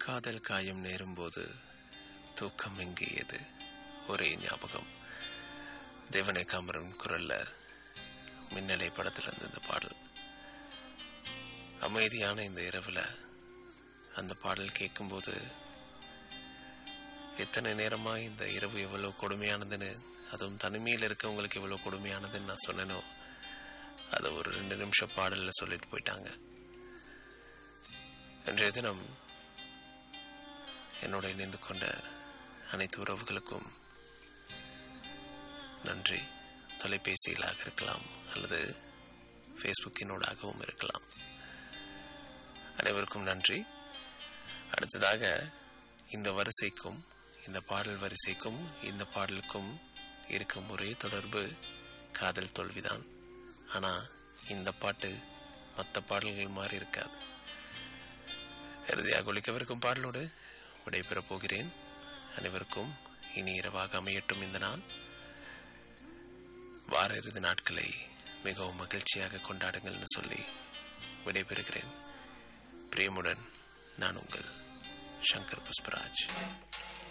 காதல் காயம் நேரும்போது தூக்கம் எங்கேயது ஒரே ஞாபகம் தேவனை காமரன் குரல்ல மின்னலை படத்துல இருந்து இந்த பாடல் அமைதியான இந்த இரவுல அந்த பாடல் கேட்கும்போது எத்தனை நேரமா இந்த இரவு எவ்வளவு கொடுமையானதுன்னு அதுவும் தனிமையில் இருக்கவங்களுக்கு எவ்வளவு கொடுமையானதுன்னு நான் சொன்னேனோ அதை ஒரு ரெண்டு நிமிஷம் பாடல்ல சொல்லிட்டு போயிட்டாங்க இன்றைய தினம் என்னோட இணைந்து கொண்ட அனைத்து உறவுகளுக்கும் நன்றி தொலைபேசியிலாக இருக்கலாம் அல்லது ஃபேஸ்புக்கினூடாகவும் இருக்கலாம் அனைவருக்கும் நன்றி அடுத்ததாக இந்த வரிசைக்கும் இந்த பாடல் வரிசைக்கும் இந்த பாடலுக்கும் இருக்கும் ஒரே தொடர்பு காதல் தோல்விதான் ஆனால் இந்த பாட்டு மற்ற பாடல்கள் மாதிரி இருக்காது இறுதியாக ஒழிக்கவிருக்கும் பாடலோடு விடைபெறப் போகிறேன் அனைவருக்கும் இனி இரவாக அமையட்டும் இந்த நாள் வார இறுதி நாட்களை மிகவும் மகிழ்ச்சியாக கொண்டாடுங்கள்னு சொல்லி விடைபெறுகிறேன் பிரேமுடன் நான் உங்கள் சங்கர் புஷ்பராஜ்